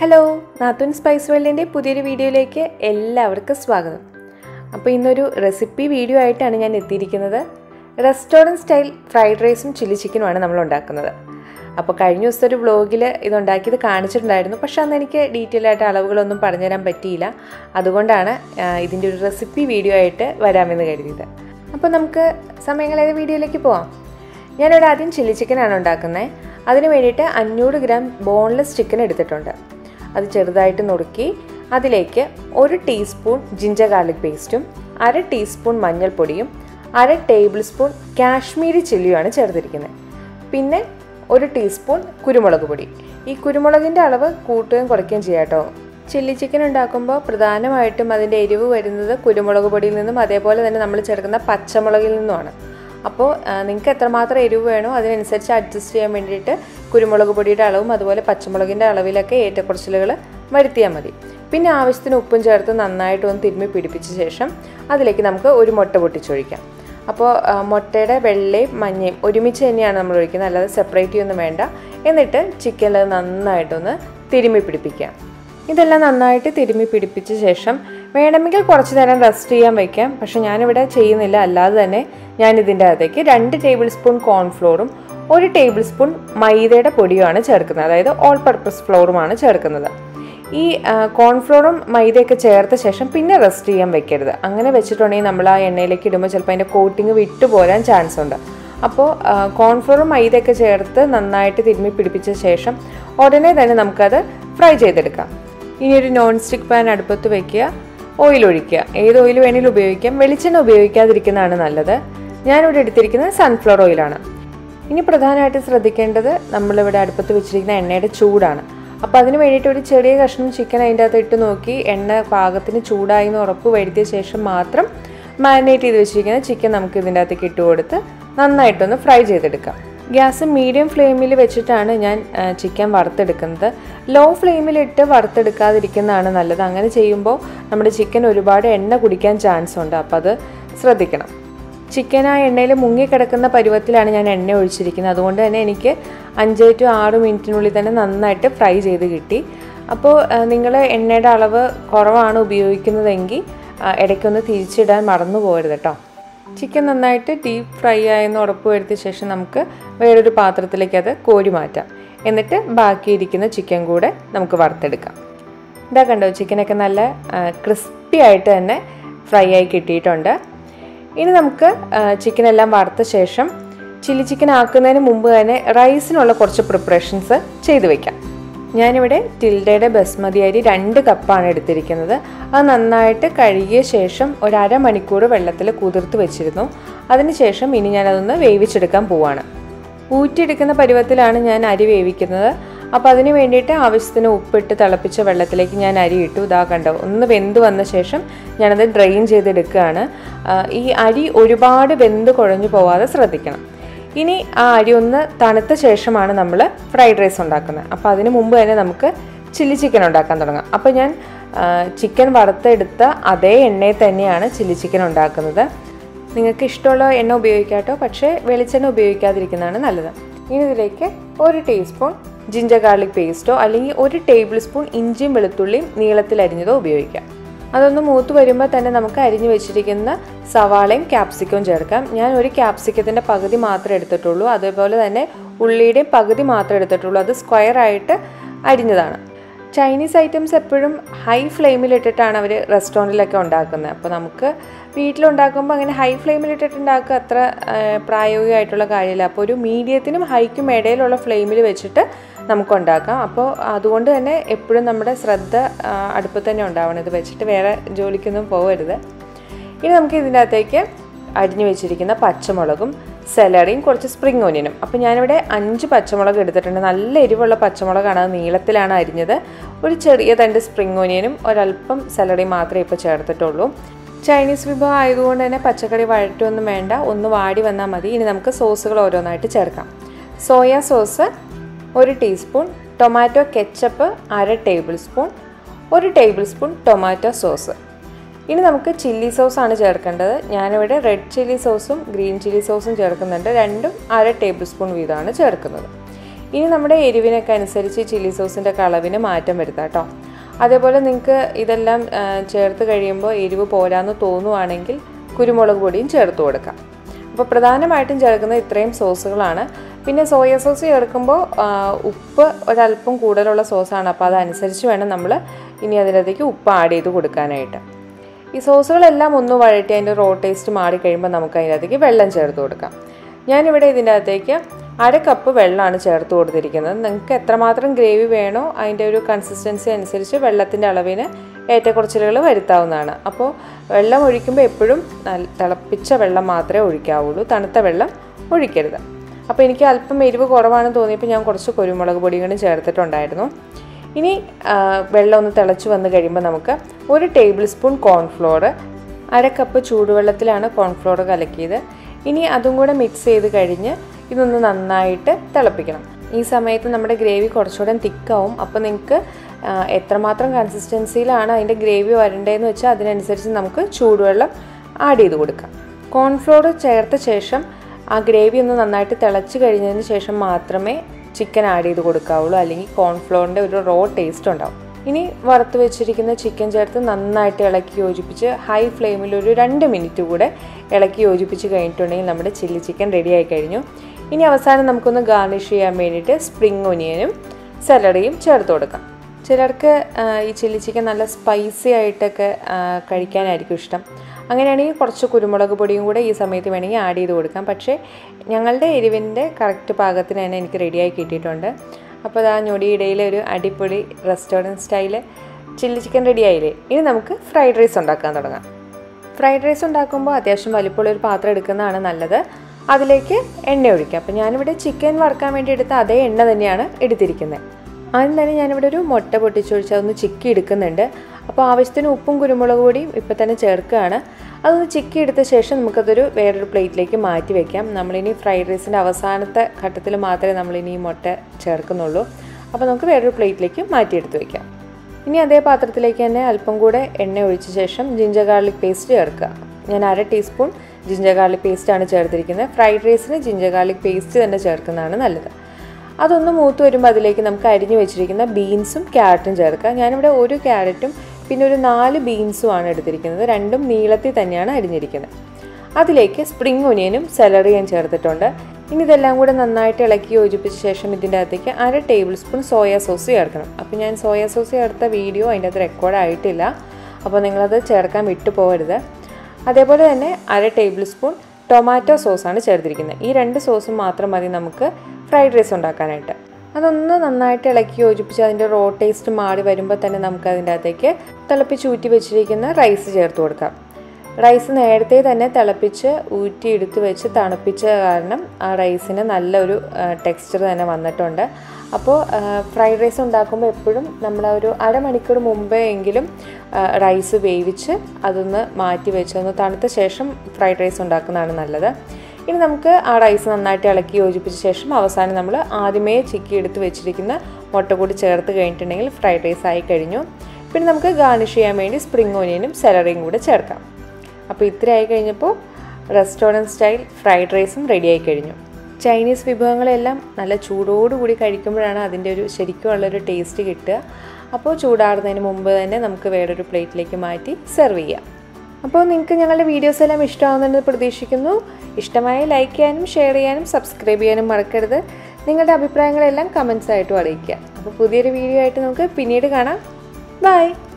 hello നാത്തുൻ spice വേൾഡിൻ്റെ പുതിയൊരു വീഡിയോയിലേക്ക് എല്ലാവർക്കും സ്വാഗതം അപ്പോൾ ഇന്നൊരു റെസിപ്പി വീഡിയോ ആയിട്ടാണ് ഞാൻ എത്തിയിരിക്കുന്നത് റെസ്റ്റോറൻറ്റ് സ്റ്റൈൽ ഫ്രൈഡ് റൈസും ചില്ലി ചിക്കനുമാണ് നമ്മൾ ഉണ്ടാക്കുന്നത് അപ്പോൾ കഴിഞ്ഞ ദിവസത്തെ ഒരു വ്ളോഗിൽ ഇതുണ്ടാക്കിയത് കാണിച്ചിട്ടുണ്ടായിരുന്നു പക്ഷേ അന്ന് എനിക്ക് ഡീറ്റെയിൽ ആയിട്ട് അളവുകളൊന്നും പറഞ്ഞുതരാൻ പറ്റിയില്ല അതുകൊണ്ടാണ് ആ, ഇതിൻ്റെ ഒരു റെസിപ്പി വീഡിയോ ആയിട്ട് വരാമെന്ന് കരുതിയത് അപ്പോൾ നമുക്ക് സമയങ്ങളേത് വീഡിയോയിലേക്ക് പോവാം ഞാനിവിടെ ആദ്യം ചില്ലി ചിക്കനാണ് ഉണ്ടാക്കുന്നത് അതിന് വേണ്ടിയിട്ട് അഞ്ഞൂറ് ഗ്രാം ബോൺലെസ് ചിക്കൻ എടുത്തിട്ടുണ്ട് അത് ചെറുതായിട്ട് നുറുക്കി അതിലേക്ക് ഒരു ടീസ്പൂൺ ജിഞ്ചർ ഗാർലിക് പേസ്റ്റും അര ടീസ്പൂൺ മഞ്ഞൾപ്പൊടിയും അര ടേബിൾ സ്പൂൺ കാശ്മീരി ചില്ലിയുമാണ് ചേർത്തിരിക്കുന്നത് പിന്നെ ഒരു ടീസ്പൂൺ കുരുമുളക് പൊടി ഈ കുരുമുളകിൻ്റെ അളവ് കൂട്ടുകയും കുറയ്ക്കുകയും ചെയ്യാം കേട്ടോ ചില്ലി ചിക്കൻ ഉണ്ടാക്കുമ്പോൾ പ്രധാനമായിട്ടും അതിൻ്റെ എരിവ് വരുന്നത് കുരുമുളക് പൊടിയിൽ നിന്നും അതേപോലെ തന്നെ നമ്മൾ ചേർക്കുന്ന പച്ചമുളകിൽ നിന്നുമാണ് അപ്പോൾ നിങ്ങൾക്ക് എത്രമാത്രം എരിവ് വേണോ അതിനനുസരിച്ച് അഡ്ജസ്റ്റ് ചെയ്യാൻ വേണ്ടിയിട്ട് കുരുമുളക് പൊടിയുടെ അളവും അതുപോലെ പച്ചമുളകിൻ്റെ അളവിലൊക്കെ ഏറ്റക്കുറച്ചിലുകൾ വരുത്തിയാൽ മതി പിന്നെ ആവശ്യത്തിന് ഉപ്പും ചേർത്ത് നന്നായിട്ട് ഒന്ന് തിരുമ്മി പിടിപ്പിച്ച ശേഷം അതിലേക്ക് നമുക്ക് ഒരു മുട്ട പൊട്ടിച്ചൊഴിക്കാം അപ്പോൾ ആ, മുട്ടയുടെ വെള്ളയും മഞ്ഞയും ഒരുമിച്ച് തന്നെയാണ് നമ്മൾ ഒഴിക്കുന്നത് അല്ലാതെ സെപ്പറേറ്റ് ചെയ്യൊന്നും വേണ്ട എന്നിട്ട് ചിക്കനിൽ നന്നായിട്ടൊന്ന് തിരുമ്മി പിടിപ്പിക്കാം ഇതെല്ലാം നന്നായിട്ട് തിരുമ്മി പിടിപ്പിച്ച ശേഷം വേണമെങ്കിൽ കുറച്ച് നേരം റെസ്റ്റ് ചെയ്യാൻ വയ്ക്കാം പക്ഷെ ഞാനിവിടെ ചെയ്യുന്നില്ല അല്ലാതെ തന്നെ ഞാൻ ഇതിൻ്റെ അകത്തേക്ക് രണ്ട് ടേബിൾ സ്പൂൺ കോൺഫ്ലോറും ഒരു ടേബിൾ സ്പൂൺ മൈദയുടെ പൊടിയുമാണ് ചേർക്കുന്നത് അതായത് ഓൾ പർപ്പസ് ഫ്ലോറുമാണ് ചേർക്കുന്നത് ഈ ആ, കോൺഫ്ലോറും മൈദയൊക്കെ ചേർത്ത ശേഷം പിന്നെ റെസ്റ്റ് ചെയ്യാൻ വെക്കരുത് അങ്ങനെ വെച്ചിട്ടുണ്ടെങ്കിൽ നമ്മൾ ആ എണ്ണയിലേക്ക് ഇടുമ്പോൾ ചിലപ്പോൾ അതിൻ്റെ കോട്ടിങ് വിട്ടുപോരാൻ ചാൻസ് ഉണ്ട് അപ്പോൾ ആ, കോൺഫ്ലോറും മൈദയൊക്കെ ചേർത്ത് നന്നായിട്ട് തിരുമ്മി പിടിപ്പിച്ച ശേഷം ഉടനെ തന്നെ നമുക്കത് ഫ്രൈ ചെയ്തെടുക്കാം ഇനി ഒരു നോൺ സ്റ്റിക്ക് പാൻ അടുപ്പത്ത് വെക്കുക ഓയിൽ ഒഴിക്കുക ഏത് ഓയിൽ വേണമെങ്കിലും ഉപയോഗിക്കാം വെളിച്ചെണ്ണ ഉപയോഗിക്കാതിരിക്കുന്നതാണ് നല്ലത് ഞാനിവിടെ എടുത്തിരിക്കുന്നത് സൺഫ്ലവർ ഓയിലാണ് ഇനി പ്രധാനമായിട്ട് ശ്രദ്ധിക്കേണ്ടത് നമ്മളിവിടെ അടുപ്പത്ത് വെച്ചിരിക്കുന്ന എണ്ണയുടെ ചൂടാണ് അപ്പോൾ അതിന് വേണ്ടിയിട്ട് ഒരു ചെറിയ കഷ്ണം ചിക്കൻ അതിൻ്റെ അകത്ത് ഇട്ട് നോക്കി എണ്ണ പാകത്തിന് ചൂടായി എന്ന് ഉറപ്പ് വരുത്തിയ ശേഷം മാത്രം മാരിനേറ്റ് ചെയ്ത് വെച്ചിരിക്കുന്ന ചിക്കൻ നമുക്ക് ഇതിൻ്റെ അകത്തേക്ക് ഇട്ട് കൊടുത്ത് നന്നായിട്ടൊന്ന് ഫ്രൈ ചെയ്തെടുക്കാം ഗ്യാസ് മീഡിയം ഫ്ലെയിമിൽ വെച്ചിട്ടാണ് ഞാൻ ആ, ചിക്കൻ വറുത്തെടുക്കുന്നത് ലോ ഫ്ലെയിമിലിട്ട് വറുത്തെടുക്കാതിരിക്കുന്നതാണ് നല്ലത് അങ്ങനെ ചെയ്യുമ്പോൾ നമ്മുടെ ചിക്കൻ ഒരുപാട് എണ്ണ കുടിക്കാൻ ചാൻസ് ഉണ്ട് അപ്പോൾ അത് ശ്രദ്ധിക്കണം ചിക്കൻ ആ എണ്ണയിൽ മുങ്ങിക്കിടക്കുന്ന പരുവത്തിലാണ് ഞാൻ എണ്ണ ഒഴിച്ചിരിക്കുന്നത് അതുകൊണ്ട് തന്നെ എനിക്ക് അഞ്ച് ടു ആറ് മിനിറ്റിനുള്ളിൽ തന്നെ നന്നായിട്ട് ഫ്രൈ ചെയ്ത് കിട്ടി അപ്പോൾ നിങ്ങൾ എണ്ണയുടെ അളവ് കുറവാണ് ഉപയോഗിക്കുന്നതെങ്കിൽ ആ, ഇടയ്ക്കൊന്ന് തിരിച്ചിടാൻ മറന്നു പോകരുത് കേട്ടോ ചിക്കൻ നന്നായിട്ട് ഡീപ്പ് ഫ്രൈ ആയെന്ന് ഉറപ്പ് വരുത്തിയ ശേഷം നമുക്ക് വേറൊരു പാത്രത്തിലേക്ക് അത് കോരി മാറ്റാം എന്നിട്ട് ബാക്കിയിരിക്കുന്ന ചിക്കൻ കൂടെ നമുക്ക് വറുത്തെടുക്കാം ഇതാ കണ്ടോ ചിക്കനൊക്കെ നല്ല ക്രിസ്പി ആയിട്ട് തന്നെ ഫ്രൈ ആയി കിട്ടിയിട്ടുണ്ട് ഇനി നമുക്ക് ചിക്കൻ എല്ലാം വറുത്ത ശേഷം ചില്ലി ചിക്കൻ ആക്കുന്നതിന് മുമ്പ് തന്നെ റൈസിനുള്ള കുറച്ച് പ്രിപ്പറേഷൻസ് ചെയ്തു വെക്കാം ഞാനിവിടെ ടിൽഡയുടെ ബസ്മതി അരി രണ്ട് കപ്പാണ് എടുത്തിരിക്കുന്നത് അത് നന്നായിട്ട് കഴുകിയ ശേഷം ഒരു അരമണിക്കൂർ വെള്ളത്തിൽ കുതിർത്ത് വെച്ചിരുന്നു അതിനുശേഷം ഇനി ഞാനതൊന്ന് വേവിച്ചെടുക്കാൻ പോവാണ് ഊറ്റിയെടുക്കുന്ന പരുവത്തിലാണ് ഞാൻ അരി വേവിക്കുന്നത് അപ്പോൾ അതിന് വേണ്ടിയിട്ട് ആവശ്യത്തിന് ഉപ്പിട്ട് തിളപ്പിച്ച വെള്ളത്തിലേക്ക് ഞാൻ അരി ഇട്ടു ഇതാ കണ്ടോ ഒന്ന് വെന്ത് വന്ന ശേഷം ഞാനത് ഡ്രെയിൻ ചെയ്തെടുക്കുകയാണ് ആ, ഈ അരി ഒരുപാട് വെന്ത് കുഴഞ്ഞു പോവാതെ ശ്രദ്ധിക്കണം ഇനി ആ അരി ഒന്ന് തണുത്ത ശേഷമാണ് നമ്മൾ ഫ്രൈഡ് റൈസ് ഉണ്ടാക്കുന്നത് അപ്പോൾ അതിന് മുമ്പ് തന്നെ നമുക്ക് ചില്ലി ചിക്കൻ ഉണ്ടാക്കാൻ തുടങ്ങാം അപ്പോൾ ഞാൻ ആ, ചിക്കൻ വറുത്തെടുത്ത അതേ എണ്ണയിൽ തന്നെയാണ് ചില്ലി ചിക്കൻ ഉണ്ടാക്കുന്നത് നിങ്ങൾക്ക് ഇഷ്ടമുള്ള എണ്ണ ഉപയോഗിക്കാം കേട്ടോ പക്ഷേ വെളിച്ചെണ്ണ ഉപയോഗിക്കാതിരിക്കുന്നതാണ് നല്ലത് ഇനി ഇതിലേക്ക് ഒരു ടീസ്പൂൺ ജിഞ്ചർ ഗാർലിക് പേസ്റ്റോ അല്ലെങ്കിൽ ഒരു ടേബിൾ സ്പൂൺ ഇഞ്ചിയും വെളുത്തുള്ളിയും നീളത്തിൽ അരിഞ്ഞതോ ഉപയോഗിക്കാം അതൊന്ന് മൂത്ത് വരുമ്പോൾ തന്നെ നമുക്ക് അരിഞ്ഞു വെച്ചിരിക്കുന്ന സവാളയും ക്യാപ്സിക്കവും ചേർക്കാം ഞാൻ ഒരു ക്യാപ്സിക്കത്തിൻ്റെ പകുതി മാത്രമേ എടുത്തിട്ടുള്ളൂ അതേപോലെ തന്നെ ഉള്ളിയുടെയും പകുതി മാത്രമേ എടുത്തിട്ടുള്ളൂ അത് സ്ക്വയർ ആയിട്ട് അരിഞ്ഞതാണ് ചൈനീസ് ഐറ്റംസ് എപ്പോഴും ഹൈ ഫ്ലെയിമിലിട്ടിട്ടാണ് അവർ റെസ്റ്റോറൻറ്റിലൊക്കെ ഉണ്ടാക്കുന്നത് അപ്പോൾ നമുക്ക് വീട്ടിലുണ്ടാക്കുമ്പോൾ അങ്ങനെ ഹൈ ഫ്ലെയിമിലിട്ടിട്ട് ഉണ്ടാക്കുക അത്ര ആ, പ്രായോഗികമായിട്ടുള്ള കാര്യമില്ല അപ്പോൾ ഒരു മീഡിയത്തിനും ഹൈക്കും ഇടയിലുള്ള ഫ്ലെയിമിൽ വെച്ചിട്ട് നമുക്ക് ഉണ്ടാക്കാം അപ്പോൾ അതുകൊണ്ട് തന്നെ എപ്പോഴും നമ്മുടെ ശ്രദ്ധ ആ, അടുപ്പത്ത് തന്നെ ഉണ്ടാവണം ഇത് വെച്ചിട്ട് വേറെ ജോലിക്കൊന്നും പോകരുത് ഇനി നമുക്ക് ഇതിൻ്റെ അകത്തേക്ക് അരിഞ്ഞു വെച്ചിരിക്കുന്ന പച്ചമുളകും സെലറിയും കുറച്ച് സ്പ്രിംഗ് ഓനിയനും അപ്പോൾ ഞാനിവിടെ അഞ്ച് പച്ചമുളക് എടുത്തിട്ടുണ്ട് നല്ല എരിവുള്ള പച്ചമുളകാണ് അത് നീളത്തിലാണ് അരിഞ്ഞത് ഒരു ചെറിയ തണ്ട് സ്പ്രിംഗ് ഓനിയനും ഒരല്പം സെലറിയും മാത്രമേ ഇപ്പോൾ ചേർത്തിട്ടുള്ളൂ ചൈനീസ് വിഭവം ആയതുകൊണ്ട് തന്നെ പച്ചക്കറി വഴറ്റൊന്നും വേണ്ട ഒന്ന് വാടി വന്നാൽ മതി ഇനി നമുക്ക് സോസുകൾ ഓരോന്നായിട്ട് ചേർക്കാം സോയ സോസ് ഒരു ടീസ്പൂൺ ടൊമാറ്റോ കെച്ചപ്പ് അര ടേബിൾ സ്പൂൺ ഒരു ടേബിൾ സ്പൂൺ ടൊമാറ്റോ സോസ് ഇനി നമുക്ക് ചില്ലി സോസാണ് ചേർക്കേണ്ടത് ഞാനിവിടെ റെഡ് ചില്ലി സോസും ഗ്രീൻ ചില്ലി സോസും ചേർക്കുന്നുണ്ട് രണ്ടും അര ടേബിൾ സ്പൂൺ വീതമാണ് ചേർക്കുന്നത് ഇനി നമ്മുടെ എരിവിനൊക്കെ അനുസരിച്ച് ചില്ലി സോസിൻ്റെ കളവിന് മാറ്റം വരുത്താം കേട്ടോ അതേപോലെ നിങ്ങൾക്ക് ഇതെല്ലാം ആ, ചേർത്ത് കഴിയുമ്പോൾ എരിവ് പോരാന്ന് തോന്നുവാണെങ്കിൽ കുരുമുളക് പൊടിയും ചേർത്ത് കൊടുക്കാം അപ്പോൾ പ്രധാനമായിട്ടും ചേർക്കുന്നത് ഇത്രയും സോസുകളാണ് പിന്നെ സോയ സോസ് ചേർക്കുമ്പോൾ ആ, ഉപ്പ് ഒരല്പം കൂടുതലുള്ള സോസാണ് അപ്പോൾ അതനുസരിച്ച് വേണം നമ്മൾ ഇനി അതിനകത്തേക്ക് ഉപ്പ് ആഡ് ചെയ്ത് കൊടുക്കാനായിട്ട് ഈ സോസുകളെല്ലാം ഒന്ന് വഴറ്റി അതിൻ്റെ റോ ടേസ്റ്റ് മാറിക്കഴിയുമ്പോൾ നമുക്ക് അതിനകത്തേക്ക് വെള്ളം ചേർത്ത് കൊടുക്കാം ഞാനിവിടെ ഇതിൻ്റെ അകത്തേക്ക് അര കപ്പ് വെള്ളമാണ് ചേർത്ത് കൊടുത്തിരിക്കുന്നത് നിങ്ങൾക്ക് എത്രമാത്രം ഗ്രേവി വേണോ അതിൻ്റെ ഒരു കൺസിസ്റ്റൻസി അനുസരിച്ച് വെള്ളത്തിൻ്റെ അളവിന് ഏറ്റക്കുറച്ചിലുകൾ വരുത്താവുന്നതാണ് അപ്പോൾ വെള്ളം ഒഴിക്കുമ്പോൾ എപ്പോഴും നല്ല തിളപ്പിച്ച വെള്ളം മാത്രമേ ഒഴിക്കാവുള്ളൂ തണുത്ത വെള്ളം ഒഴിക്കരുത് അപ്പോൾ എനിക്ക് അല്പം എരിവ് കുറവാണെന്ന് തോന്നിയപ്പോൾ ഞാൻ കുറച്ച് കുരുമുളക് പൊടി കൂടി ചേർത്തിട്ടുണ്ടായിരുന്നു ഇനി ആ, വെള്ളം ഒന്ന് തിളച്ച് വന്ന് കഴിയുമ്പോൾ നമുക്ക് ഒരു ടേബിൾ സ്പൂൺ കോൺഫ്ലോർ അര കപ്പ് ചൂടുവെള്ളത്തിലാണ് കോൺഫ്ലോർ കലക്കിയത് ഇനി അതും കൂടെ മിക്സ് ചെയ്ത് കഴിഞ്ഞ് ഇതൊന്ന് നന്നായിട്ട് തിളപ്പിക്കണം ഈ സമയത്ത് നമ്മുടെ ഗ്രേവി കുറച്ചുകൂടെ തിക്കാവും അപ്പോൾ നിങ്ങൾക്ക് ആ, എത്രമാത്രം കൺസിസ്റ്റൻസിയിലാണ് അതിൻ്റെ ഗ്രേവി വരേണ്ടതെന്ന് വെച്ചാൽ അതിനനുസരിച്ച് നമുക്ക് ചൂടുവെള്ളം ആഡ് ചെയ്ത് കൊടുക്കാം കോൺഫ്ലോർ ചേർത്ത ശേഷം ആ ഗ്രേവി ഒന്ന് നന്നായിട്ട് തിളച്ച് കഴിഞ്ഞതിന് ശേഷം മാത്രമേ ചിക്കൻ ആഡ് ചെയ്ത് കൊടുക്കാവുള്ളൂ അല്ലെങ്കിൽ കോൺഫ്ലോറിൻ്റെ ഒരു റോ ടേസ്റ്റ് ഉണ്ടാവും ഇനി വറുത്ത് വെച്ചിരിക്കുന്ന ചിക്കൻ ചേർത്ത് നന്നായിട്ട് ഇളക്കി യോജിപ്പിച്ച് ഹൈ ഫ്ലെയിമിൽ ഒരു രണ്ട് മിനിറ്റ് കൂടെ ഇളക്കി യോജിപ്പിച്ച് കഴിഞ്ഞിട്ടുണ്ടെങ്കിൽ നമ്മുടെ ചില്ലി ചിക്കൻ റെഡി ആയി കഴിഞ്ഞു ഇനി അവസാനം നമുക്കൊന്ന് ഗാർണിഷ് ചെയ്യാൻ വേണ്ടിയിട്ട് സ്പ്രിംഗ് ഒനിയനും സലഡയും ചേർത്ത് കൊടുക്കാം ചിലർക്ക് ആ, ഈ ചില്ലി ചിക്കൻ നല്ല സ്പൈസി ആയിട്ടൊക്കെ ആ, കഴിക്കാനായിരിക്കും ഇഷ്ടം അങ്ങനെയാണെങ്കിൽ കുറച്ച് കുരുമുളക് പൊടിയും കൂടെ ഈ സമയത്ത് വേണമെങ്കിൽ ആഡ് ചെയ്ത് കൊടുക്കാം പക്ഷേ ഞങ്ങളുടെ എരിവിൻ്റെ കറക്റ്റ് പാകത്തിന് തന്നെ എനിക്ക് റെഡിയായി കിട്ടിയിട്ടുണ്ട് അപ്പോൾ അതാ ഞൊടിയിടയിലെ ഒരു അടിപൊളി restaurant style chilli chicken ready ആയില്ലേ ഇനി നമുക്ക് ഫ്രൈഡ് റൈസ് ഉണ്ടാക്കാൻ തുടങ്ങാം ഫ്രൈഡ് റൈസ് ഉണ്ടാക്കുമ്പോൾ അത്യാവശ്യം വലിപ്പമുള്ള ഒരു പാത്രം എടുക്കുന്നതാണ് നല്ലത് അതിലേക്ക് എണ്ണ ഒഴിക്കുക അപ്പോൾ ഞാനിവിടെ ചിക്കൻ വറുക്കാൻ വേണ്ടി എടുത്ത അതേ എണ്ണ തന്നെയാണ് എടുത്തിരിക്കുന്നത് ആദ്യം തന്നെ ഞാനിവിടെ ഒരു മുട്ട പൊട്ടിച്ചൊഴിച്ച് അതൊന്ന് ചിക്കി എടുക്കുന്നുണ്ട് അപ്പോൾ ആവശ്യത്തിന് ഉപ്പും കുരുമുളക് പൊടിയും ഇപ്പം തന്നെ ചേർക്കുകയാണ് അതൊന്ന് ചിക്കി എടുത്ത ശേഷം നമുക്കതൊരു വേറൊരു പ്ലേറ്റിലേക്ക് മാറ്റി വെക്കാം നമ്മളിനി ഫ്രൈഡ് റൈസിൻ്റെ അവസാനത്തെ ഘട്ടത്തിൽ മാത്രമേ നമ്മളിനി ഈ മുട്ട ചേർക്കുന്നുള്ളൂ അപ്പോൾ നമുക്ക് വേറൊരു പ്ലേറ്റിലേക്ക് മാറ്റിയെടുത്ത് വെക്കാം ഇനി അതേ പാത്രത്തിലേക്ക് തന്നെ അല്പം കൂടെ എണ്ണ ഒഴിച്ച ശേഷം ജിഞ്ചർ ഗാർലിക് പേസ്റ്റ് ചേർക്കുക ഞാൻ അര ടീസ്പൂൺ ജിഞ്ചർ ഗാർലിക് പേസ്റ്റാണ് ചേർത്തിരിക്കുന്നത് ഫ്രൈഡ് റൈസിന് ജിഞ്ചർ ഗാർലിക് പേസ്റ്റ് തന്നെ ചേർക്കുന്നതാണ് നല്ലത് അതൊന്ന് മൂത്ത് വരുമ്പോൾ അതിലേക്ക് നമുക്ക് അരിഞ്ഞു വെച്ചിരിക്കുന്ന ബീൻസും ക്യാരറ്റും ചേർക്കുക ഞാനിവിടെ ഒരു ക്യാരറ്റും പിന്നെ ഒരു നാല് ബീൻസുമാണ് എടുത്തിരിക്കുന്നത് രണ്ടും നീളത്തിൽ തന്നെയാണ് അരിഞ്ഞിരിക്കുന്നത് അതിലേക്ക് സ്പ്രിംഗ് ഒനിയനും സെലറിയും ചേർത്തിട്ടുണ്ട് ഇനി ഇതെല്ലാം കൂടെ നന്നായിട്ട് ഇളക്കി യോജിപ്പിച്ച ശേഷം ഇതിൻ്റെ അകത്തേക്ക് അര ടേബിൾ സ്പൂൺ സോയ സോസ് ചേർക്കണം അപ്പോൾ ഞാൻ സോയ സോസ് ചേർത്ത വീഡിയോ അതിൻ്റെ അകത്ത് റെക്കോർഡ് ആയിട്ടില്ല അപ്പോൾ നിങ്ങളത് ചേർക്കാൻ വിട്ടു പോകരുത് അതേപോലെ തന്നെ അര ടേബിൾ സ്പൂൺ ടൊമാറ്റോ സോസാണ് ചേർത്തിരിക്കുന്നത് ഈ രണ്ട് സോസും മാത്രം മതി നമുക്ക് ഫ്രൈഡ് റൈസ് ഉണ്ടാക്കാനായിട്ട് അതൊന്ന് നന്നായിട്ട് ഇളക്കി യോജിപ്പിച്ച് അതിൻ്റെ റോ ടേസ്റ്റ് മാറി വരുമ്പോൾ തന്നെ നമുക്ക് അതിൻ്റെ അകത്തേക്ക് തിളപ്പിച്ച് ഊറ്റി വെച്ചിരിക്കുന്ന റൈസ് ചേർത്ത് കൊടുക്കാം റൈസ് നേരത്തെ തന്നെ തിളപ്പിച്ച് ഊറ്റി എടുത്ത് വെച്ച് തണുപ്പിച്ച കാരണം ആ റൈസിന് നല്ലൊരു ടെക്സ്ചർ തന്നെ വന്നിട്ടുണ്ട് അപ്പോൾ ഫ്രൈഡ് റൈസ് ഉണ്ടാക്കുമ്പോൾ എപ്പോഴും നമ്മൾ ഒരു അരമണിക്കൂർ മുമ്പേ എങ്കിലും റൈസ് വേവിച്ച് അതൊന്ന് മാറ്റി വെച്ച് ഒന്ന് തണുത്ത ശേഷം ഫ്രൈഡ് റൈസ് ഉണ്ടാക്കുന്നതാണ് നല്ലത് ഇനി നമുക്ക് ആ റൈസ് നന്നായിട്ട് ഇളക്കി യോജിപ്പിച്ച ശേഷം അവസാനം നമ്മൾ ആദ്യമേ ചിക്കി എടുത്ത് വെച്ചിരിക്കുന്ന മുട്ട കൂടി ചേർത്ത് കഴിഞ്ഞിട്ടുണ്ടെങ്കിൽ ഫ്രൈഡ് റൈസ് ആയി കഴിഞ്ഞു പിന്നെ നമുക്ക് ഗാർണിഷ് ചെയ്യാൻ വേണ്ടി സ്പ്രിംഗ് ഓനിയനും സെലറിയും കൂടെ ചേർക്കാം അപ്പോൾ ഇത്ര ആയി കഴിഞ്ഞപ്പോൾ റെസ്റ്റോറൻറ്റ് സ്റ്റൈൽ ഫ്രൈഡ് റൈസും റെഡി ആയി കഴിഞ്ഞു ചൈനീസ് വിഭവങ്ങളെല്ലാം നല്ല ചൂടോടുകൂടി കഴിക്കുമ്പോഴാണ് അതിൻ്റെ ഒരു ശരിക്കും ഉള്ളൊരു ടേസ്റ്റ് കിട്ടുക അപ്പോൾ ചൂടാറുന്നതിന് മുമ്പ് തന്നെ നമുക്ക് വേറൊരു പ്ലേറ്റിലേക്ക് മാറ്റി സെർവ് ചെയ്യാം അപ്പോൾ നിങ്ങൾക്ക് ഞങ്ങളുടെ വീഡിയോസ് എല്ലാം ഇഷ്ടമാകുമെന്ന് പ്രതീക്ഷിക്കുന്നു ഇഷ്ടമായി ലൈക്ക് ചെയ്യാനും ഷെയർ ചെയ്യാനും സബ്സ്ക്രൈബ് ചെയ്യാനും മറക്കരുത് നിങ്ങളുടെ അഭിപ്രായങ്ങളെല്ലാം കമൻസ് ആയിട്ടും അറിയിക്കുക അപ്പോൾ പുതിയൊരു വീഡിയോ ആയിട്ട് നമുക്ക് പിന്നീട് കാണാം ബൈ